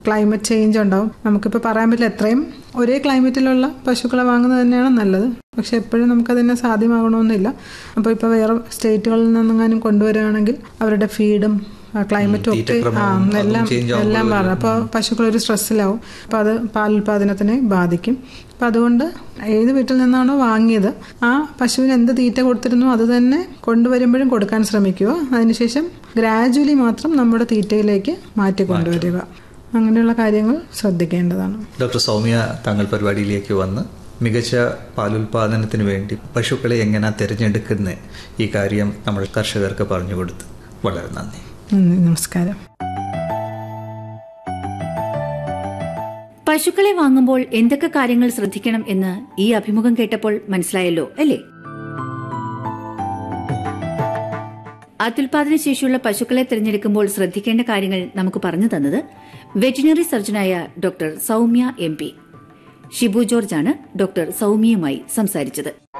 climate change ഉണ്ടാവും നമുക്കിപ്പോൾ പറയാൻ പറ്റില്ല എത്രയും ഒരേ ക്ലൈമറ്റിലുള്ള പശുക്കളെ വാങ്ങുന്നത് തന്നെയാണ് നല്ലത് പക്ഷെ എപ്പോഴും നമുക്കതിനെ സാധ്യമാകണമെന്നില്ല അപ്പോൾ ഇപ്പോൾ വേറെ സ്റ്റേറ്റുകളിൽ നിന്നെങ്ങാനും കൊണ്ടുവരികയാണെങ്കിൽ അവരുടെ ഫീഡും ക്ലൈമറ്റും ഒക്കെ ആ തീറ്റക്രമവും അതും എല്ലാം change ആവുമ്പോൾ എല്ലാം മാറും അപ്പോൾ പശുക്കളൊരു സ്ട്രെസ്സിലാവും അപ്പോൾ അത് പാലുൽപാദനത്തിനെ ബാധിക്കും അപ്പം അതുകൊണ്ട് ഏത് വീട്ടിൽ നിന്നാണോ വാങ്ങിയത് ആ പശുവിന് എന്ത് തീറ്റ കൊടുത്തിരുന്നോ അത് തന്നെ കൊണ്ടുവരുമ്പോഴും കൊടുക്കാൻ ശ്രമിക്കുക അതിനുശേഷം ഗ്രാജുവലി മാത്രം നമ്മുടെ തീറ്റയിലേക്ക് മാറ്റി കൊണ്ടുവരിക അങ്ങനെയുള്ള കാര്യങ്ങൾ ശ്രദ്ധിക്കേണ്ടതാണ് ഡോക്ടർ സൗമ്യ താങ്കൾ പരിപാടിയിലേക്ക് വന്ന് മികച്ച പാലുൽപാദനത്തിന് വേണ്ടി പശുക്കളെ എങ്ങനെ തിരഞ്ഞെടുക്കുന്ന ഈ കാര്യം നമ്മൾ കർഷകർക്ക് പറഞ്ഞു കൊടുത്ത് വളരെ നന്ദി നന്ദി നമസ്കാരം പശുക്കളെ വാങ്ങുമ്പോൾ എന്തൊക്കെ കാര്യങ്ങൾ ശ്രദ്ധിക്കണം എന്ന് ഈ അഭിമുഖം കേട്ടപ്പോൾ മനസ്സിലായല്ലോ അല്ലേ അത്യുൽപാദന ശേഷിയുള്ള പശുക്കളെ തിരഞ്ഞെടുക്കുമ്പോൾ ശ്രദ്ധിക്കേണ്ട കാര്യങ്ങൾ നമുക്ക് പറഞ്ഞു തന്നത് വെറ്റിനറി സർജനായ doctor Soumya M P Shibu ജോർജാണ് ഡോക്ടർ സൗമ്യയുമായി സംസാരിച്ചത്